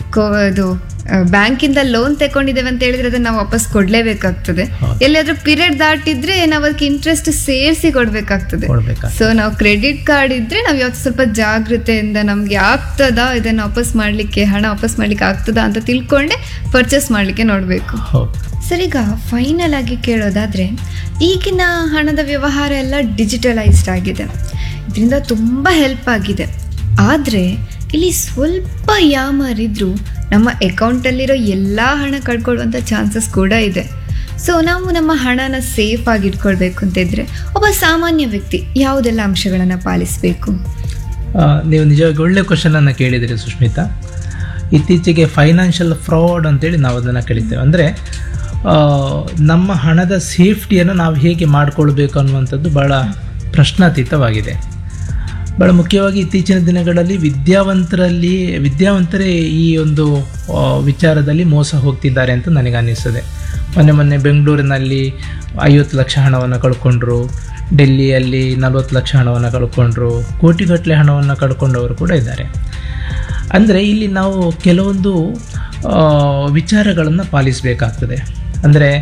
ಕೋ ಇದು ಬ್ಯಾಂಕಿಂದ ಲೋನ್ ತಗೊಂಡಿದ್ದೇವೆ ಅಂತ ಹೇಳಿದ್ರೆ ಅದನ್ನ ನಾವು ವಾಪಸ್ ಕೊಡ್ಲೇಬೇಕಾಗ್ತದೆ ಹೌದು. ಎಲ್ಲಿಯಾದ್ರೂ ಪೀರಿಯಡ್ ದಾಟಿದ್ರೆ ನಾವು ಅದಕ್ಕೆ ಇಂಟ್ರೆಸ್ಟ್ ಸೇರಿಸಿ ಕೊಡ್ಬೇಕಾಗ್ತದೆ ಕೊಡ್ಬೇಕಾ ಸೊ ನಾವು ಕ್ರೆಡಿಟ್ ಕಾರ್ಡ್ ಇದ್ರೆ ನಾವು ಯಾವತ್ತು ಸ್ವಲ್ಪ ಜಾಗ್ರತೆಯಿಂದ ನಮ್ಗೆ ಆಗ್ತದಾ ಇದನ್ನ ವಾಪಸ್ ಮಾಡ್ಲಿಕ್ಕೆ ಹಣ ವಾಪಸ್ ಮಾಡ್ಲಿಕ್ಕೆ ಆಗ್ತದಾ ಅಂತ ತಿಳ್ಕೊಂಡೆ ಪರ್ಚೇಸ್ ಮಾಡ್ಲಿಕ್ಕೆ ನೋಡ್ಬೇಕು ಹೌದು ಸರ್ ಈಗ ಫೈನಲ್ ಆಗಿ ಕೇಳೋದಾದ್ರೆ ಈಗಿನ ಹಣದ ವ್ಯವಹಾರ ಎಲ್ಲ ಡಿಜಿಟಲೈಸ್ಡ್ ಆಗಿದೆ ಇದರಿಂದ ತುಂಬ ಹೆಲ್ಪ್ ಆಗಿದೆ ಆದರೆ ಇಲ್ಲಿ ಸ್ವಲ್ಪ ಯಾಮಾರಿದ್ರು ನಮ್ಮ ಅಕೌಂಟಲ್ಲಿರೋ ಎಲ್ಲ ಹಣ ಕಳ್ಕೊಳ್ಳುವಂಥ ಚಾನ್ಸಸ್ ಕೂಡ ಇದೆ ಸೊ ನಾವು ನಮ್ಮ ಹಣನ ಸೇಫ್ ಆಗಿ ಇಟ್ಕೊಳ್ಬೇಕು ಅಂತ ಇದ್ರೆ ಒಬ್ಬ ಸಾಮಾನ್ಯ ವ್ಯಕ್ತಿ ಯಾವುದೆಲ್ಲ ಅಂಶಗಳನ್ನು ಪಾಲಿಸಬೇಕು ಆ, ನೀವು ನಿಜವಾಗಿ ಒಳ್ಳೆ ಕ್ವಶನನ್ನು ಕೇಳಿದಿರಿ ಸುಷ್ಮಿತಾ ಇತ್ತೀಚೆಗೆ ಫೈನಾನ್ಷಿಯಲ್ ಫ್ರಾಡ್ ಅಂತೇಳಿ ನಾವು ಅದನ್ನು ಕರಿತೇವೆ ಅಂದರೆ ನಮ್ಮ ಹಣದ ಸೇಫ್ಟಿಯನ್ನು ನಾವು ಹೇಗೆ ಮಾಡಿಕೊಳ್ಬೇಕು ಅನ್ನುವಂಥದ್ದು ಭಾಳ ಪ್ರಶ್ನಾತೀತವಾಗಿದೆ ಭಾಳ ಮುಖ್ಯವಾಗಿ ಇತ್ತೀಚಿನ ದಿನಗಳಲ್ಲಿ ವಿದ್ಯಾವಂತರಲ್ಲಿ ವಿದ್ಯಾವಂತರೇ ಈ ಒಂದು ಆ, ವಿಚಾರದಲ್ಲಿ ಮೋಸ ಹೋಗ್ತಿದ್ದಾರೆ ಅಂತ ನನಗೆ ಅನ್ನಿಸ್ತದೆ ಮೊನ್ನೆ ಮೊನ್ನೆ ಬೆಂಗಳೂರಿನಲ್ಲಿ ಐವತ್ತು ಲಕ್ಷ ಹಣವನ್ನು ಕಳ್ಕೊಂಡ್ರು ಡೆಲ್ಲಿಯಲ್ಲಿ ನಲವತ್ತು ಲಕ್ಷ ಹಣವನ್ನು ಕಳ್ಕೊಂಡ್ರು ಕೋಟಿಗಟ್ಟಲೆ ಹಣವನ್ನು ಕಳ್ಕೊಂಡವರು ಕೂಡ ಇದ್ದಾರೆ ಅಂದರೆ ಇಲ್ಲಿ ನಾವು ಕೆಲವೊಂದು ವಿಚಾರಗಳನ್ನು ಪಾಲಿಸಬೇಕಾಗ್ತದೆ ಅಂದರೆ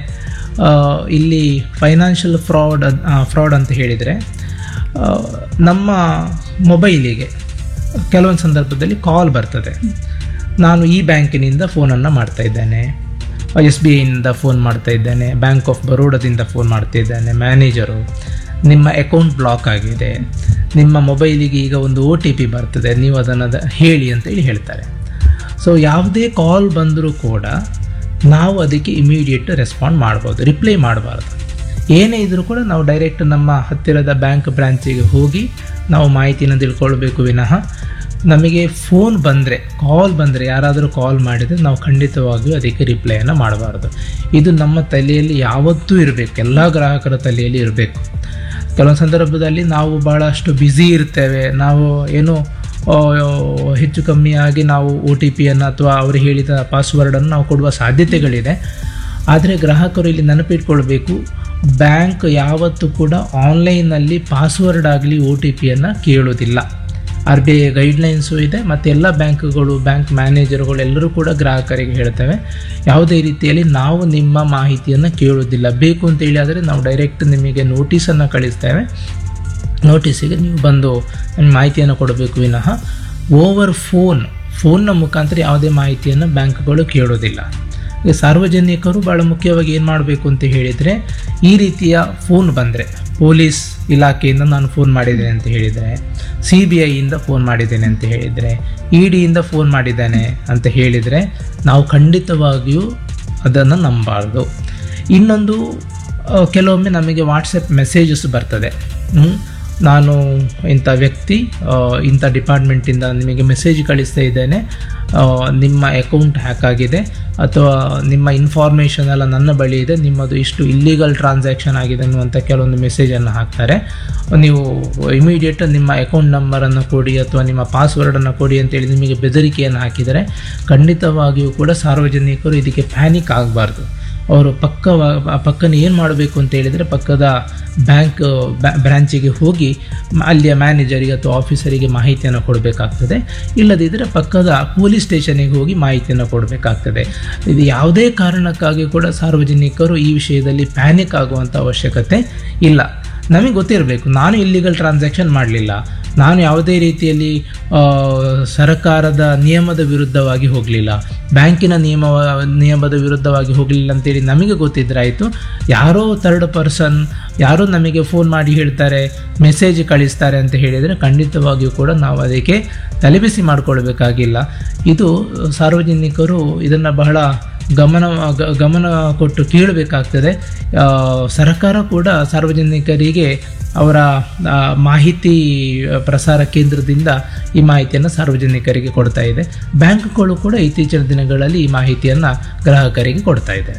ಇಲ್ಲಿ ಫೈನಾನ್ಷಿಯಲ್ ಫ್ರಾಡ್ ಫ್ರಾಡ್ ಅಂತ ಹೇಳಿದರೆ ಆ, ನಮ್ಮ ಮೊಬೈಲಿಗೆ ಕೆಲವೊಂದು ಸಂದರ್ಭದಲ್ಲಿ ಕಾಲ್ ಬರ್ತದೆ ನಾನು ಈ ಬ್ಯಾಂಕಿನಿಂದ ಫೋನನ್ನು ಮಾಡ್ತಾ ಇದ್ದೇನೆ ಎಸ್ ಬಿ ಐನಿಂದ ಫೋನ್ ಮಾಡ್ತಾ ಇದ್ದೇನೆ ಬ್ಯಾಂಕ್ ಆಫ್ ಬರೋಡದಿಂದ ಫೋನ್ ಮಾಡ್ತಾ ಇದ್ದೇನೆ ಮ್ಯಾನೇಜರು ನಿಮ್ಮ ಅಕೌಂಟ್ ಬ್ಲಾಕ್ ಆಗಿದೆ ನಿಮ್ಮ ಮೊಬೈಲಿಗೆ ಈಗ ಒಂದು ಒ ಟಿ ಪಿ ಬರ್ತದೆ ನೀವು ಅದನ್ನು ಅದ- ಹೇಳಿ ಅಂತೇಳಿ ಹೇಳ್ತಾರೆ ಸೊ ಯಾವುದೇ ಕಾಲ್ ಬಂದರೂ ಕೂಡ ನಾವು ಅದಕ್ಕೆ ಇಮಿಡಿಯೇಟ್ ರೆಸ್ಪಾಂಡ್ ಮಾಡ್ಬೋದು ರಿಪ್ಲೈ ಮಾಡಬಾರ್ದು ಏನೇ ಇದ್ರೂ ಕೂಡ ನಾವು ಡೈರೆಕ್ಟ್ ನಮ್ಮ ಹತ್ತಿರದ ಬ್ಯಾಂಕ್ ಬ್ರಾಂಚಿಗೆ ಹೋಗಿ ನಾವು ಮಾಹಿತಿನ ತಿಳ್ಕೊಳ್ಬೇಕು ವಿನಃ ನಮಗೆ ಫೋನ್ ಬಂದರೆ ಕಾಲ್ ಬಂದರೆ ಯಾರಾದರೂ ಕಾಲ್ ಮಾಡಿದರೆ ನಾವು ಖಂಡಿತವಾಗಿಯೂ ಅದಕ್ಕೆ ರಿಪ್ಲೈಯನ್ನು ಮಾಡಬಾರ್ದು ಇದು ನಮ್ಮ ತಲೆಯಲ್ಲಿ ಯಾವತ್ತೂ ಇರಬೇಕು ಎಲ್ಲ ಗ್ರಾಹಕರ ತಲೆಯಲ್ಲಿ ಇರಬೇಕು ಕೆಲವೊಂದು ಸಂದರ್ಭದಲ್ಲಿ ನಾವು ಭಾಳಷ್ಟು ಬ್ಯುಸಿ ಇರ್ತೇವೆ ನಾವು ಏನು ಆ, ಹೆಚ್ಚು ಕಮ್ಮಿಯಾಗಿ ನಾವು ಒ ಟಿ ಪಿಯನ್ನು ಅಥವಾ ಅವರು ಹೇಳಿದ ಪಾಸ್ವರ್ಡನ್ನು ನಾವು ಕೊಡುವ ಸಾಧ್ಯತೆಗಳಿದೆ ಆದರೆ ಗ್ರಾಹಕರು ಇಲ್ಲಿ ನೆನಪಿಟ್ಕೊಳ್ಬೇಕು ಬ್ಯಾಂಕ್ ಯಾವತ್ತೂ ಕೂಡ ಆನ್ಲೈನಲ್ಲಿ ಪಾಸ್ವರ್ಡ್ ಆಗಲಿ ಒ ಟಿ ಪಿಯನ್ನು ಕೇಳೋದಿಲ್ಲ ಆರ್ ಬಿ ಐ ಗೈಡ್ಲೈನ್ಸು ಇದೆ ಮತ್ತು ಎಲ್ಲ ಬ್ಯಾಂಕ್ಗಳು ಬ್ಯಾಂಕ್ ಮ್ಯಾನೇಜರ್ಗಳು ಎಲ್ಲರೂ ಕೂಡ ಗ್ರಾಹಕರಿಗೆ ಹೇಳ್ತೇವೆ ಯಾವುದೇ ರೀತಿಯಲ್ಲಿ ನಾವು ನಿಮ್ಮ ಮಾಹಿತಿಯನ್ನು ಕೇಳೋದಿಲ್ಲ ಬೇಕು ಅಂತೇಳಿ ಆದರೆ ನಾವು ಡೈರೆಕ್ಟ್ ನಿಮಗೆ ನೋಟಿಸನ್ನು ಕಳಿಸ್ತೇವೆ ನೋಟಿಸಿಗೆ ನೀವು ಬಂದು ನಿಮ್ಮ ಮಾಹಿತಿಯನ್ನು ಕೊಡಬೇಕು ವಿನಃ ಓವರ್ ಫೋನ್ ಫೋನ್ನ ಮುಖಾಂತರ ಯಾವುದೇ ಮಾಹಿತಿಯನ್ನು ಬ್ಯಾಂಕ್ಗಳು ಕೇಳೋದಿಲ್ಲ ಈಗ ಸಾರ್ವಜನಿಕರು ಭಾಳ ಮುಖ್ಯವಾಗಿ ಏನು ಮಾಡಬೇಕು ಅಂತ ಹೇಳಿದರೆ ಈ ರೀತಿಯ ಫೋನ್ ಬಂದರೆ ಪೊಲೀಸ್ ಇಲಾಖೆಯಿಂದ ನಾನು ಫೋನ್ ಮಾಡಿದ್ದೇನೆ ಅಂತ ಹೇಳಿದರೆ ಸಿ ಬಿ ಐಯಿಂದ ಫೋನ್ ಮಾಡಿದ್ದೇನೆ ಅಂತ ಹೇಳಿದರೆ ಇ ಡಿಯಿಂದ ಫೋನ್ ಮಾಡಿದ್ದೇನೆ ಅಂತ ಹೇಳಿದರೆ ನಾವು ಖಂಡಿತವಾಗಿಯೂ ಅದನ್ನು ನಂಬಬಾರ್ದು ಇನ್ನೊಂದು ಆ, ಕೆಲವೊಮ್ಮೆ ನಮಗೆ ವಾಟ್ಸಪ್ ಮೆಸೇಜಸ್ ಬರ್ತದೆ ಹ್ಮ್? ನಾನು ಇಂಥ ವ್ಯಕ್ತಿ ಆ, ಇಂಥ ಡಿಪಾರ್ಟ್ಮೆಂಟಿಂದ ನಿಮಗೆ ಮೆಸೇಜ್ ಕಳಿಸ್ತಾ ಇದ್ದೇನೆ ಆ, ನಿಮ್ಮ ಅಕೌಂಟ್ ಹ್ಯಾಕ್ ಆಗಿದೆ ಅಥವಾ ನಿಮ್ಮ ಇನ್ಫಾರ್ಮೇಷನ್ ಎಲ್ಲ ನನ್ನ ಬಳಿ ಇದೆ ನಿಮ್ಮದು ಇಷ್ಟು ಇಲ್ಲೀಗಲ್ ಟ್ರಾನ್ಸಾಕ್ಷನ್ ಆಗಿದೆ ಅನ್ನುವಂಥ ಕೆಲವೊಂದು ಮೆಸೇಜನ್ನು ಹಾಕ್ತಾರೆ ನೀವು ಇಮಿಡಿಯೇಟ್ ನಿಮ್ಮ ಅಕೌಂಟ್ ನಂಬರನ್ನು ಕೊಡಿ ಅಥವಾ ನಿಮ್ಮ ಪಾಸ್ವರ್ಡನ್ನು ಕೊಡಿ ಅಂತೇಳಿ ನಿಮಗೆ ಬೆದರಿಕೆಯನ್ನು ಹಾಕಿದರೆ ಖಂಡಿತವಾಗಿಯೂ ಕೂಡ ಸಾರ್ವಜನಿಕರು ಇದಕ್ಕೆ ಪ್ಯಾನಿಕ್ ಆಗಬಾರ್ದು ಅವರು ಪಕ್ಕ ಪಕ್ಕನ ಏನು ಮಾಡಬೇಕು ಅಂತ ಹೇಳಿದರೆ ಪಕ್ಕದ ಬ್ಯಾಂಕ್ ಬ್ರಾಂಚಿಗೆ ಹೋಗಿ ಮ- ಅಲ್ಲಿಯ ಮ್ಯಾನೇಜರಿಗೆ ಅಥವಾ ಆಫೀಸರಿಗೆ ಮಾಹಿತಿಯನ್ನು ಕೊಡಬೇಕಾಗ್ತದೆ ಇಲ್ಲದಿದ್ದರೆ ಪಕ್ಕದ ಪೊಲೀಸ್ ಸ್ಟೇಷನಿಗೆ ಹೋಗಿ ಮಾಹಿತಿಯನ್ನು ಕೊಡಬೇಕಾಗ್ತದೆ ಇದು ಯಾವುದೇ ಕಾರಣಕ್ಕಾಗಿ ಕೂಡ ಸಾರ್ವಜನಿಕರು ಈ ವಿಷಯದಲ್ಲಿ ಪ್ಯಾನಿಕ್ ಆಗುವಂಥ ಅವಶ್ಯಕತೆ ಇಲ್ಲ ನಮಗೆ ಗೊತ್ತಿರಬೇಕು ನಾನು ಇಲ್ಲಿಗಲ್ ಟ್ರಾನ್ಸಾಕ್ಷನ್ ಮಾಡಲಿಲ್ಲ ನಾನು ಯಾವುದೇ ರೀತಿಯಲ್ಲಿ ಆ, ಸರಕಾರದ ನಿಯಮದ ವಿರುದ್ಧವಾಗಿ ಹೋಗಲಿಲ್ಲ ಬ್ಯಾಂಕಿನ ನಿಯಮ ನಿಯಮದ ವಿರುದ್ಧವಾಗಿ ಹೋಗಲಿಲ್ಲ ಅಂತೇಳಿ ನಮಗೆ ಗೊತ್ತಿದ್ರೆ ಆಯಿತು ಯಾರೋ ಥರ್ಡ್ ಪರ್ಸನ್ ಯಾರೋ ನಮಗೆ ಫೋನ್ ಮಾಡಿ ಹೇಳ್ತಾರೆ ಮೆಸೇಜ್ ಕಳಿಸ್ತಾರೆ ಅಂತ ಹೇಳಿದರೆ ಖಂಡಿತವಾಗಿಯೂ ಕೂಡ ನಾವು ಅದಕ್ಕೆ ತಲೆಬಿಸಿ ಮಾಡಿಕೊಳ್ಬೇಕಾಗಿಲ್ಲ ಇದು ಸಾರ್ವಜನಿಕರು ಇದನ್ನು ಬಹಳ ಗಮನ ಗ- ಗಮನ ಕೊಟ್ಟು ಕೇಳಬೇಕಾಗ್ತದೆ ಆ, ಸರ್ಕಾರ ಕೂಡ ಸಾರ್ವಜನಿಕರಿಗೆ ಅವರ ಆ, ಮಾಹಿತಿ ಪ್ರಸಾರ ಕೇಂದ್ರದಿಂದ ಈ ಮಾಹಿತಿಯನ್ನು ಸಾರ್ವಜನಿಕರಿಗೆ ಕೊಡ್ತಾ ಇದೆ ಬ್ಯಾಂಕ್ಗಳು ಕೂಡ ಇತ್ತೀಚಿನ ದಿನಗಳಲ್ಲಿ ಈ ಮಾಹಿತಿಯನ್ನು ಗ್ರಾಹಕರಿಗೆ ಕೊಡ್ತಾ ಇದೆ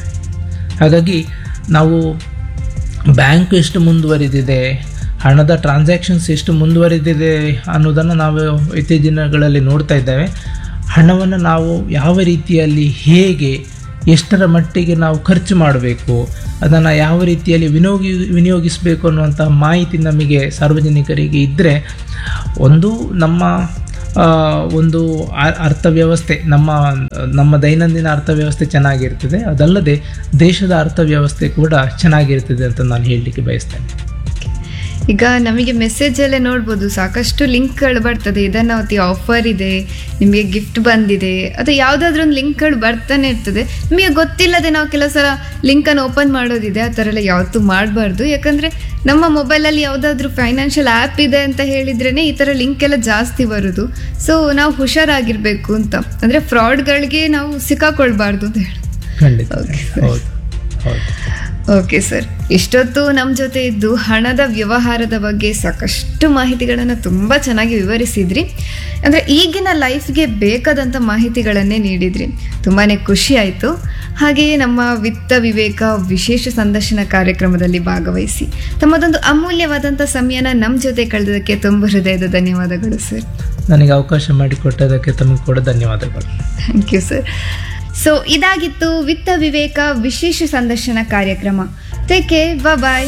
ಹಾಗಾಗಿ ನಾವು ಬ್ಯಾಂಕ್ ಎಷ್ಟು ಮುಂದುವರಿದಿದೆ ಹಣದ ಟ್ರಾನ್ಸಾಕ್ಷನ್ಸ್ ಎಷ್ಟು ಮುಂದುವರಿದಿದೆ ಅನ್ನೋದನ್ನು ನಾವು ಇತ್ತೀಚಿನ ದಿನಗಳಲ್ಲಿ ನೋಡ್ತಾ ಇದ್ದೇವೆ ಹಣವನ್ನು ನಾವು ಯಾವ ರೀತಿಯಲ್ಲಿ ಹೇಗೆ ಎಷ್ಟರ ಮಟ್ಟಿಗೆ ನಾವು ಖರ್ಚು ಮಾಡಬೇಕು ಅದನ್ನು ಯಾವ ರೀತಿಯಲ್ಲಿ ವಿನಿಯೋಗಿ ವಿನಿಯೋಗಿಸಬೇಕು ಅನ್ನುವಂಥ ಮಾಹಿತಿ ನಮಗೆ ಸಾರ್ವಜನಿಕರಿಗೆ ಇದ್ದರೆ ಒಂದು ನಮ್ಮ ಆ, ಒಂದು ಆ- ಅರ್ಥವ್ಯವಸ್ಥೆ ನಮ್ಮ ನಮ್ಮ ದೈನಂದಿನ ಅರ್ಥವ್ಯವಸ್ಥೆ ಚೆನ್ನಾಗಿರ್ತದೆ ಅದಲ್ಲದೆ ದೇಶದ ಅರ್ಥವ್ಯವಸ್ಥೆ ಕೂಡ ಚೆನ್ನಾಗಿರ್ತದೆ ಅಂತ ನಾನು ಹೇಳಲಿಕ್ಕೆ ಬಯಸ್ತೇನೆ ಈಗ ನಮಗೆ ಮೆಸೇಜಲ್ಲೇ ನೋಡ್ಬೋದು ಸಾಕಷ್ಟು ಲಿಂಕ್ಗಳು ಬರ್ತದೆ ಇದನ್ನಾವತಿ ಆಫರ್ ಇದೆ ನಿಮಗೆ ಗಿಫ್ಟ್ ಬಂದಿದೆ ಅಥವಾ ಯಾವುದಾದ್ರೂ ಒಂದು ಲಿಂಕ್ಗಳು ಬರ್ತಾನೆ ಇರ್ತದೆ ನಿಮಗೆ ಗೊತ್ತಿಲ್ಲದೆ ನಾವು ಕೆಲವು ಸಲ ಲಿಂಕನ್ನು ಓಪನ್ ಮಾಡೋದಿದೆ ಆ ಥರ ಎಲ್ಲ ಯಾವತ್ತೂ ಮಾಡಬಾರ್ದು ಯಾಕಂದರೆ ನಮ್ಮ ಮೊಬೈಲಲ್ಲಿ ಯಾವುದಾದ್ರೂ ಫೈನಾನ್ಷಿಯಲ್ ಆ್ಯಪ್ ಇದೆ ಅಂತ ಹೇಳಿದ್ರೇ ಈ ಥರ ಲಿಂಕ್ ಎಲ್ಲ ಜಾಸ್ತಿ ಬರೋದು ಸೊ ನಾವು ಹುಷಾರಾಗಿರಬೇಕು ಅಂತ ಅಂದರೆ ಫ್ರಾಡ್ಗಳಿಗೆ ನಾವು ಸಿಕ್ಕಾಕೊಳ್ಬಾರ್ದು ಅಂತ ಹೇಳಿ ಖಂಡಿತ Okay. ಹೌದು ಹೌದು ಓಕೆ ಸರ್ ಇಷ್ಟೊತ್ತು ನಮ್ಮ ಜೊತೆ ಇದ್ದು ಹಣದ ವ್ಯವಹಾರದ ಬಗ್ಗೆ ಸಾಕಷ್ಟು ಮಾಹಿತಿಗಳನ್ನು ತುಂಬ ಚೆನ್ನಾಗಿ ವಿವರಿಸಿದ್ರಿ ಅಂದರೆ ಈಗಿನ ಲೈಫ್ಗೆ ಬೇಕಾದಂಥ ಮಾಹಿತಿಗಳನ್ನೇ ನೀಡಿದ್ರಿ ತುಂಬಾ ಖುಷಿ ಆಯಿತು ಹಾಗೆಯೇ ನಮ್ಮ ವಿತ್ತ ವಿವೇಕ ವಿಶೇಷ ಸಂದರ್ಶನ ಕಾರ್ಯಕ್ರಮದಲ್ಲಿ ಭಾಗವಹಿಸಿ ತಮ್ಮದೊಂದು ಅಮೂಲ್ಯವಾದಂಥ ಸಮಯನ ನಮ್ಮ ಜೊತೆ ಕಳೆದಕ್ಕೆ ತುಂಬ ಹೃದಯದ ಧನ್ಯವಾದಗಳು ಸರ್ ನನಗೆ ಅವಕಾಶ ಮಾಡಿಕೊಟ್ಟದಕ್ಕೆ ತಮಗೆ ಕೂಡ ಧನ್ಯವಾದಗಳು ಥ್ಯಾಂಕ್ ಯು ಸರ್ ಸೊ ಇದಾಗಿತ್ತು ವಿತ್ತ ವಿವೇಕ ವಿಶೇಷ ಸಂದರ್ಶನ ಕಾರ್ಯಕ್ರಮ ಟೇಕ್ ಕೇರ್ ಬಾಯ್